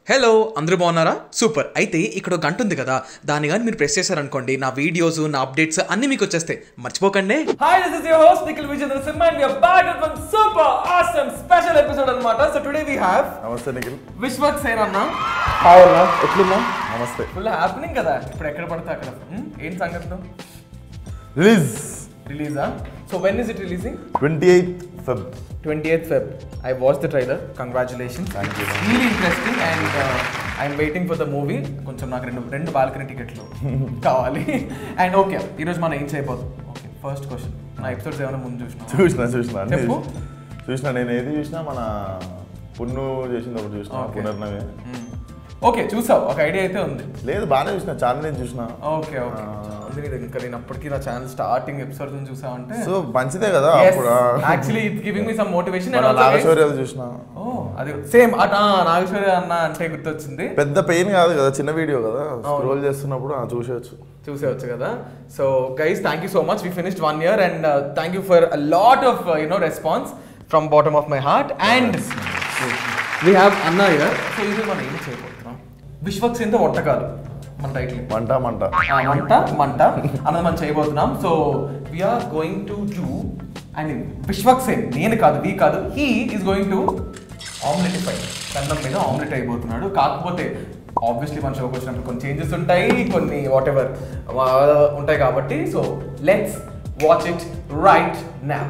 Hello అందరూ బాగున్నారా super అయితే ఇక్కడ ఒక గంట ఉంది కదా దాన్ని కానీ మీరు ప్రెస్ చేశారనుకోండి నా వీడియోస్ నా అప్డేట్స్ అన్నీ మీకు వచ్చేస్తాయి మర్చిపోకండి Hi, this is your host Nikhil Vijay Simha and we are back with one super awesome special episode అనమాట సో టుడే we have నమస్తే నిఖిల్ విశ్వక్ సేన్ అన్న హాయ్ అన్న ఎట్లున్నా నమస్తే ఫుల్ హ్యాపెనింగ్ కదా ఇప్పుడు ఎక్కడ పడితే అక్కడ Hmm? ఏం సంగతులు రిలీజ్ రిలీజా so when is it releasing twenty eighth Feb twenty eighth Feb I watch the trailer congratulation Thank you. Really interesting and I'm waiting for the movie కొంచెం నాకు రెండు రెండు బాల్కనీ టికెట్లు కావాలి అండ్ ఓకే ఈరోజు మనం ఏం చేయబోతున్నాం ఓకే ఫస్ట్ క్వశ్చన్ నా ఎపిసోడ్స్ ఏమైనా ముందు చూసినా చూసిన చూసిన అన్ని చెప్పు. చూసిన. చూసిన నేను ఏది చూసినా మన పున్ను చేసింది ఒకటి చూసిన Okay. పునర్నవి ఓకే చూసావు ఒక ఐడియా అయితే ఉంది లేదు బాగానే చూసిన చాందిని చూసిన ఓకే ఓకే అందుకే ఇంకా నేను అప్పటికి నా ఛానల్ స్టార్టింగ్ ఎపిసోడ్ నుంచి చూసావంటే సో మంచిదే కదా అప్పుడు actually it giving me some motivation మన నాగశౌర్యాలు చూసిన ఓ అది సేమ్ అట నాగేశ్వరి అన్న అంటే గుర్తొచ్చింది పెద్ద పెయిన్ కాదు కదా చిన్న వీడియో కదా స్క్రోల్ చేస్తున్నప్పుడు ఆ, చూసేయచ్చు చూసేవచ్చు కదా so guys thank you so much we finished one year and thank you for a lot of you know response from bottom of my heart and we have అన్న ఇయర్ సో ఇది మనం ఏం చేయబోతున్నాం విశ్వక్సేన్తో వంటకాలు మన టైటిల్ మంట మంట మంట మంట అన్నది మనం చేయబోతున్నాం so we're going to do and Vishwaksen నేను కాదు వీ కాదు he is going to omelette fry కన్నం మీద ఆమ్లెట్ అయిపోతున్నాడు కాకపోతే ఆబ్వియస్లీ మన షోకి వచ్చినప్పుడు కొన్ని చేంజెస్ ఉంటాయి కొన్ని వాట్ ఎవర్ ఉంటాయి కాబట్టి so let's watch it right నా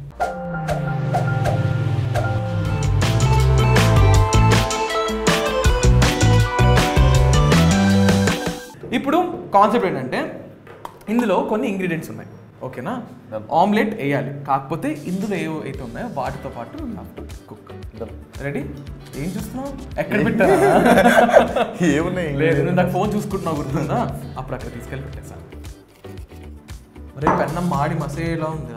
ఇప్పుడు కాన్సెప్ట్ ఏంటంటే ఇందులో కొన్ని ఇంగ్రీడియంట్స్ ఉన్నాయి ఓకేనా ఆమ్లెట్ వేయాలి కాకపోతే ఇందులో ఏవో అయితే ఉన్నాయో వాటితో పాటు కుక్ రెడీ ఏం చూస్తున్నావు ఎక్కడ పెట్టారా ఏమున్నాయి లేదు నువ్వు నాకు ఫోన్ చూసుకుంటున్నావు గుర్తుందా అప్పుడు అక్కడ తీసుకెళ్ళి పెట్టేసా రే పెన్నం మాడి మసేలా ఉందా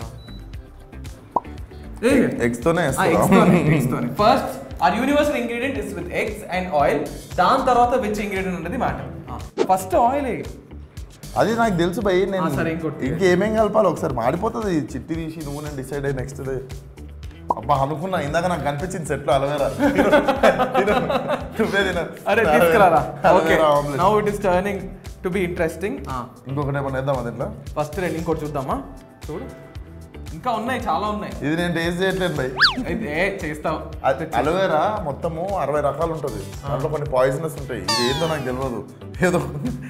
ఎగ్స్ తోనే వేస్తావా? First our universal ingredient is with eggs and oil దాని తర్వాత విచ్ ఇంగ్రీడియంట్ ఉంటుంది మ్యాటర్ ఫస్ట్ ఆయిల్ అది నాకు తెలుసు భయ్ నేను ఆ, సరే, ఇంకోటి. ఇంకేమేం కలపాలి ఒకసారి మాడిపోతుంది ఈ చిట్టి తీసి నువ్వు నేను డిసైడ్ అయ్యి నెక్స్ట్ డే అబ్బా అనుకున్నా ఇందాక నాకు కనిపించింది సెట్లో అలవేరా నువ్వే తిన అరే తీసుకురారా okay aloe vera omelette now it is turning to be interesting ఇంకొకటి ఏమన్నా వేద్దాం దీంట్లో ఫస్ట్ రెండు ఇంకోటి చూద్దామా చూడు ఇంకా ఉన్నాయి చాలా ఉన్నాయి ఇది నేను టేస్ట్ చేయట్లేదు భయ్ అయితే ఏ చేస్తావు అది అలోవేరా మొత్తము అరవై రకాలు ఉంటుంది దాంట్లో కొన్ని పాయిజనస్ ఉంటాయి ఇది ఏందో నాకు తెలియదు ఏదో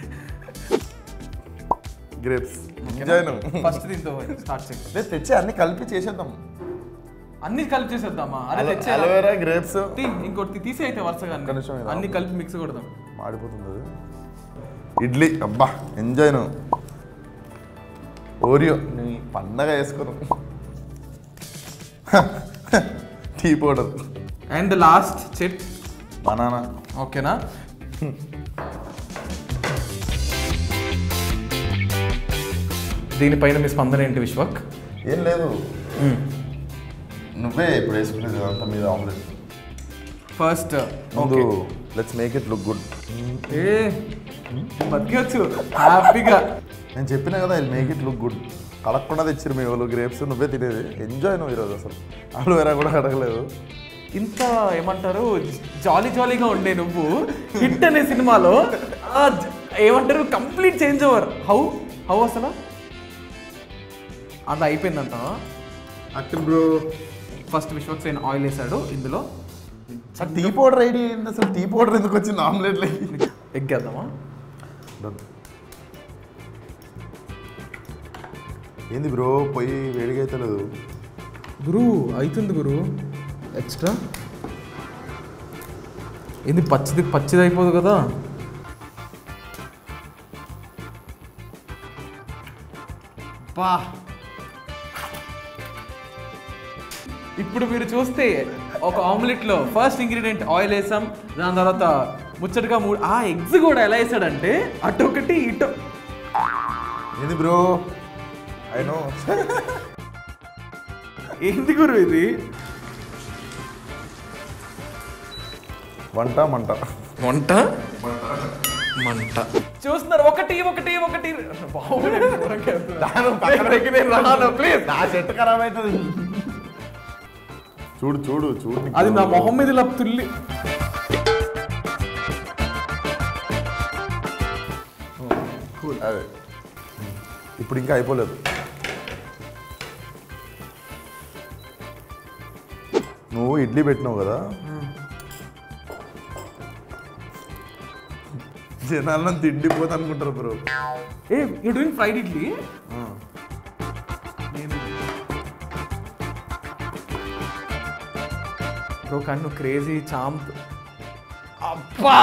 గ్రేప్స్ ఎంజాయ్ ఫస్ట్ దీంతో స్టార్ట్ చేయి లేదు తెచ్చి అన్ని కలిపి చేసేద్దాం అన్ని కలిపి చేసేద్దామా అరే తెచ్చే అలోవేరా గ్రేప్స్ తీ, ఇంకోటి తీ- తీసి అయితే వరుసగా అన్ని. ఒక్క నిమిషం ఇది అన్ని కలిపి మిక్స్ కొడదాం మాడిపోతుంది అది ఇడ్లీ అబ్బా ఎంజాయ్ నువ్వు ఓరియో నీ పండగ వేసుకోను tea powder and last chit banana ఓకేనా దీనిపైన మీ స్పందన ఏంటి విశ్వక్ ఏం లేదు నువ్వే ఇప్పుడు వేసుకునేది అంత మీద ఆమ్లెట్ ఫస్ట్ ముందు let's make it look good ఏ బతికొచ్చు హ్యాపీగా నేను చెప్పినా కదా I make it look good కలగకుండా తెచ్చిరు మీ వాళ్ళు గ్రేప్స్ నువ్వే తినేది ఎంజాయ్ నువ్వు ఈరోజు అసలు అలోవేరా కూడా అడగలేదు ఇంత ఏమంటారు జాలీ జాలీగా ఉండే నువ్వు హిట్ అనే సినిమాలో ఆ జ- ఏమంటారు complete change over how how అసలు అది అయిపోయిందంట అక్కడ బ్రో ఫస్ట్ విశ్వక్సేన్ ఆయిల్ వేసాడు ఇందులో టీ పౌడర్ ఐడి ఏంటి అసలు టీ పౌడర్ ఎందుకు వచ్చింది ఆమ్లెట్లకి ఎగ్గేద్దామా ఏంది బ్రో పొయ్యి వేడిగా అయితే లేదు గురు అవుతుంది గురు ఎక్స్ట్రా ఇది పచ్చిది పచ్చిది అయిపోదు కదా బా ఇప్పుడు మీరు చూస్తే ఒక ఆమ్లెట్లో ఫస్ట్ ఇంగ్రీడియంట్ ఆయిల్ వేసాం దాని తర్వాత ముచ్చటగా మూడు ఆ ఎగ్స్ కూడా ఎలా వేసాడంటే అటు ఒకటి ఇటు ఏంది బ్రో ఐ నో ఏంది గురు ఇది వంట మంట వంట మంట చూస్తున్నారు ఒకటి ఒకటి ఒకటి ప్లీజ్ నా చెట్టు ఖరాబ్ అవుతుంది చూడు చూడు చూడు అది నా మొహం మీద ఇలా తుల్లి కూల్ అదే ఇప్పుడు ఇంకా అయిపోలేదు నువ్వు ఇడ్లీ పెట్టినావు కదా జనాలను తిండిపోతా అనుకుంటారు bro are you doing fried idli నేను బ్రో కానీ నువ్వు క్రేజీ చాంప్ అబ్బా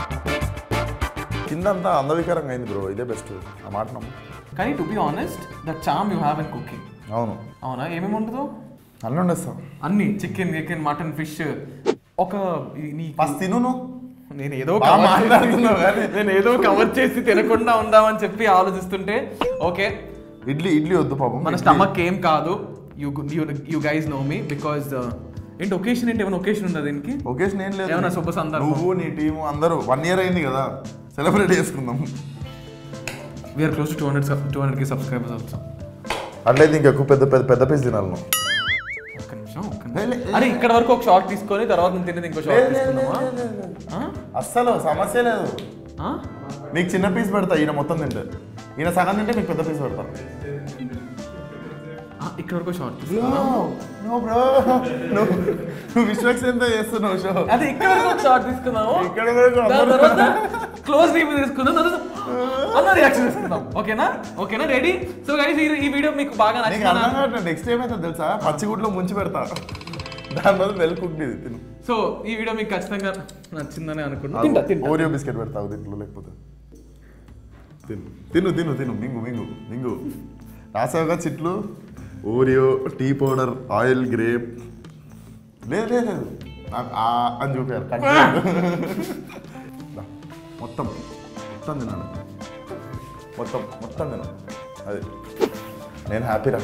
కింద అంతా అందవికారంగా అయింది బ్రో ఇదే బెస్ట్ ఆ మాట నమ్ము కానీ to be honest the charm you have in cooking అవును అవునా ఏమేమి ఉండదు అన్నీ ఉండేస్తాం అన్ని చికెన్ చికెన్ మటన్ ఫిష్ ఒక ఈ- నీ ఫస్ట్ తిను నువ్వు నేను ఏదో బాగా cover చేసి- మాట్లాడుతున్నావు కానీ. నేను ఏదో కవర్ చేసి తినకుండా ఉందామని చెప్పి ఆలోచిస్తుంటే ఓకే ఇడ్లీ ఇడ్లీ వద్దు పాపం మన ఇడ్లీ- స్టమక్ ఏం కాదు you you guys know me because ఏంటి ఒకేషన్ ఏంటి ఏమైనా ఒకేషన్ ఉందా దీనికి ఒకేషన్ ఏం లేదు ఏమన్నా శుభ సందర్భం? నువ్వు నీ టీము అందరూ వన్ ఇయర్ అయింది కదా సెలబ్రేట్ చేసుకుందాం we're close two hundred two హండ్రెడ్కి సబ్స్క్రైబర్స్ అవుతాం అట్లయితే ఇంకా ఎక్కువ పెద్ద పెద్ద పెద్ద పీస్ తినాలి నువ్వు ఒక్క నిమిషం ఒక్క లే, లే, నిమిషం అరే ఇక్కడ వరకు ఒక షార్ట్ తీసుకొని తర్వాత నేను తినేది ఇంకో షార్ట్ తీసుకుందామా ఆ? అస్సలు సమస్య లేదు ఆ? నీకు చిన్న పీస్ పెడతా ఈయన మొత్తం తింటే ఈయన సగం తింటే నీకు పెద్ద పీస్ పెడతా ఆ, ఇక్కడ వరకు షార్ట్ తీసుకుందాం నువ్వు బ్రో నువ్వు నువ్వు విశ్వక్సేన్తో చేస్తున్నావు షో అదే ఇక్కడ వరకు ఒక షార్ట్ తీసుకుందాము ఇక్కడ వరకు దాని అందరూ- తర్వాత క్లోజ్ రివ్యూ తీసుకుందాం తర్వాత అన్న రియాక్షన్ తీసుకుందాం ఓకేనా ఓకేనా రెడీ సో గైస్ ఈ వీడియో మీకు బాగా నీకు నచ్చిందా అర్థం కావట్లేదు నెక్స్ట్ ఏమైతే తెలుసా పచ్చిగుడ్లో ముంచి పెడతా దాని బదులు వెల్ కుక్డ్ ఇది తిను సో ఈ వీడియో మీకు ఖచ్చితంగా నచ్చిందని అనుకుంటున్నా తింటా తింటా ఓరియో బిస్కెట్ పెడతావు దీంట్లో లేకపోతే తిను తిను తిను తిను మింగు మింగు మింగు రాసావుగా చిట్లు Oreo tea powder oil grape లేదు లేదు లేదు నాకు ఆ అని చూపారు కట్ చేయొద్దు. దా, మొత్తం మొత్తం తినాలి మొత్తం మొత్తం తినాలి అది నేను హ్యాపీరా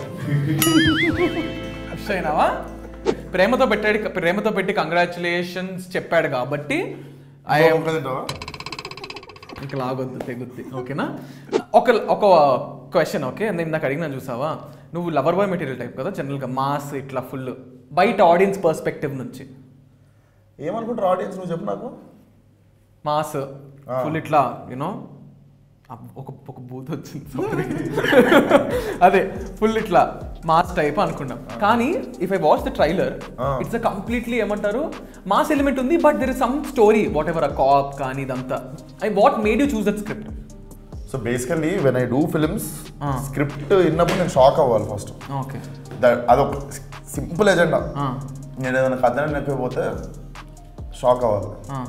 ఖుషి అయినావా ప్రేమతో పెట్టాడు ప్రేమతో పెట్టి కంగ్రాచులేషన్స్ చెప్పాడు కాబట్టి I am- ఒక్క తింటావా ఇంకా లాగొద్దు తెగుద్ది ఓకేనా ఒక ఒక క్వశ్చన్ ఓకే నేను నాకు అడిగినా చూసావా నువ్వు లవర్ బాయ్ మెటీరియల్ టైప్ కదా జనరల్గా మాస్ ఇట్లా ఫుల్ బయట ఆడియన్స్ పర్స్పెక్టివ్ నుంచి ఏమనుకుంటారు ఆడియన్స్ నువ్వు చెప్పు నాకు మాస్ ఆ. ఫుల్ ఇట్లా యూనో ఒక ఒక బూత్ వచ్చింది sorry. అదే ఫుల్ ఇట్లా మాస్ టైప్ అనుకున్నాం కానీ if I watch the trailer ఆ. ఇట్స్ కంప్లీట్లీ ఏమంటారు మాస్ ఎలిమెంట్ ఉంది but there is some story whatever uh cop కానీ ఇదంతా I what made you choose that script so basically when I do films ఆ. Script విన్నప్పుడు నేను shock అవ్వాలి first okay అదొక సింపుల్ ఎజెండా నేను ఏదైనా కథ నెక్కిపోతే షాక్ అవ్వాలి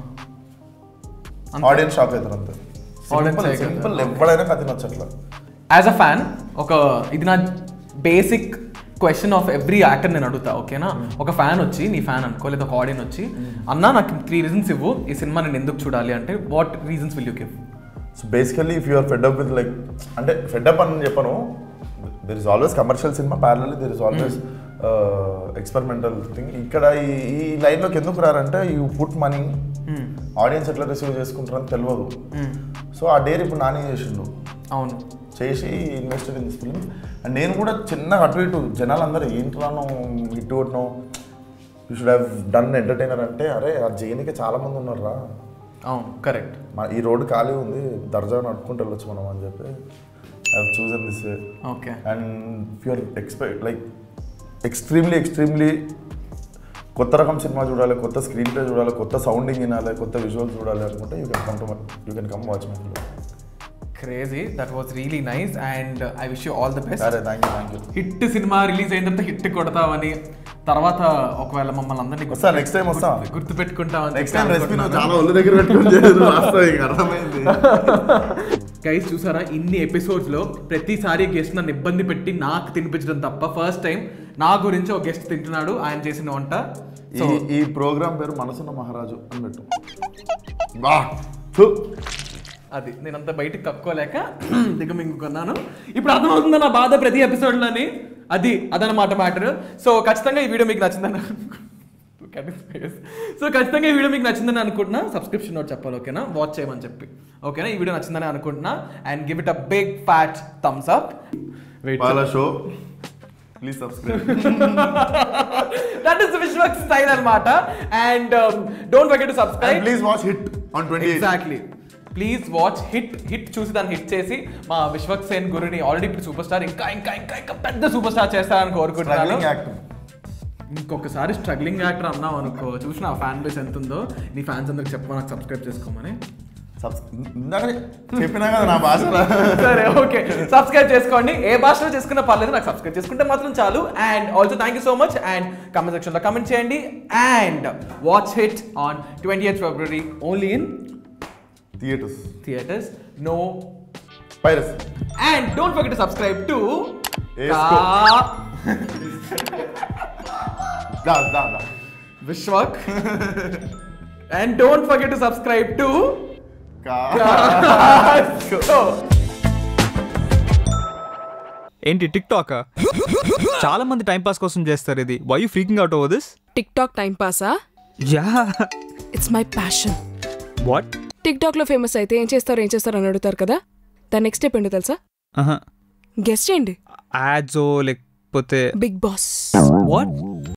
ఆడియన్స్ షాక్ అవుతారు అంతే Audience సింపుల్ అయితే సింపుల్ ఎవడైనా కథ నచ్చట్లా యాజ్ అ ఫ్యాన్ ఒక ఇది నా basic question of every actor నేను అడుగుతా ఓకేనా ఒక ఫ్యాన్ వచ్చి నీ ఫ్యాన్ అనుకో లేదా ఒక ఆడియన్ వచ్చి అన్నా నాకు త్రీ రీజన్స్ ఇవ్వు ఈ సినిమా నేను ఎందుకు చూడాలి అంటే what reasons will you give so basically if you're fed up with like అంటే ఫెడ్ అప్ అని చెప్పను there is always commercial cinema parallelly there is always experimental thing ఇక్కడ ఈ ఈ లైన్లోకి ఎందుకు రారంటే యూ పుట్ మనీ ఆడియన్స్ ఎట్లా రిసీవ్ చేసుకుంటారని తెలియదు సో ఆ డేర్ ఇప్పుడు నాని చేసిండు అవును చేసి invested in this film and నేను కూడా చిన్నగా అటు ఇటు జనాలు అందరూ ఏంట్రాను ఇటు కొట్టినో you should have done entertainer అంటే అరే ఆ జైనికి చాలా మంది ఉన్నారు రా అవును కరెక్ట్ మా ఈ రోడ్డు ఖాళీ ఉంది దర్జా నడుపుకుంటూ వెళ్ళొచ్చు మనం అని చెప్పి I chosen this way okay and you're expect like extremely extremely కొత్త రకం సినిమా చూడాలి కొత్త స్క్రీన్ ప్లే చూడాలి కొత్త సౌండింగ్ వినాలి కొత్త విజువల్ చూడాలి అనుకుంటే you can come to you can come watch my film crazy that was really nice and I wish you all the best సరే thank you thank you hit cinema release అయిన తర్వాత hit కొడతావని తర్వాత ఒకవేళ మమ్మల్ని అందరినీ వస్తా నెక్స్ట్ టైం వస్తా గుర్తు పెట్టుకుంటామని నెక్స్ట్ టైం రెసిపీ నువ్వు చాలా ఒళ్ళు దగ్గర పెట్టుకుని చేయాలి వాస్తవం ఇంకా అర్థమైంది గైస్ చూసారా ఇన్ని ఎపిసోడ్స్ లో ప్రతిసారి గెస్ట్ నన్ను ఇబ్బంది పెట్టి నాకు తినిపించడం తప్ప ఫస్ట్ టైం నా గురించి ఒక గెస్ట్ తింటున్నాడు ఆయన చేసిన వంట సో ఈ ఈ ప్రోగ్రామ్ పేరు మనసున్న మహారాజు అని పెట్టు బా ఫు. అది నేనంతా బయటికి కక్కోలేక దిగమింగుకున్నాను ఇప్పుడు అర్థమవుతుందా నా బాధ ప్రతి ఎపిసోడ్లోని అది అదనమాట మ్యాటర్ సో ఖచ్చితంగా ఈ వీడియో మీకు నచ్చిందని సో ఖచ్చితంగా ఈ వీడియో మీకు నచ్చిందని అనుకుంటున్నా సబ్స్క్రిప్షన్ నోట్ చెప్పాలి ఓకేనా వాచ్ చేయమని చెప్పి ఓకేనా ఈ వీడియో నచ్చిందని అనుకుంటున్నా and give it a big fat thumbs up wait పాల show please subscribe that is Vishwak style అనమాట and don't forget to subscribe please watch hit on twenty exactly please watch hit hit చూసి దాన్ని hit చేసి మా విశ్వక్ సేన్ గురుని already ఇప్పుడు super star ఇంకా ఇంకా ఇంకా ఇంకా పెద్ద సూపర్ స్టార్ చేస్తారని కోరుకుంటున్నాను స్ట్రగ్లింగ్ యాక్టర్ ఇంకొకసారి స్ట్రగ్లింగ్ యాక్టర్ అన్నావు అనుకో చూసిన ఫ్యాన్ బేస్ ఎంత ఉందో నీ ఫ్యాన్స్ అందరికి చెప్పమని నాకు సబ్స్క్రైబ్ చేసుకోమని సబ్స్ ఇందాక చెప్పినా కదా నా భాషలో సరే ఓకే సబ్స్క్రైబ్ చేసుకోండి ఏ భాషలో చేసుకున్నా పర్లేదు నాకు సబ్స్క్రైబ్ చేసుకుంటే మాత్రం చాలు and also thank you so much and comment సెక్షన్లో కమెంట్ చేయండి and watch hit on twenty eighth February only in theatres theatres no piracy and don't forget to subscribe to Esco. దా దా దా Vishwak and don't forget to subscribe to కా ఏంటి tick talk చాలా మంది time pass కోసం చేస్తారు ఇది why you freaking out over this TikTok time పాసా yeah it's my passion what TikTok లో ఫేమస్ అయితే ఏం చేస్తారు ఏం చేస్తారు అని అడుగుతారు కదా దాని నెక్స్ట్ స్టెప్ ఏంటో తెలుసా గెస్ట్ చేయండి యాడ్స్ లేకపోతే బిగ్ బాస్ వాట్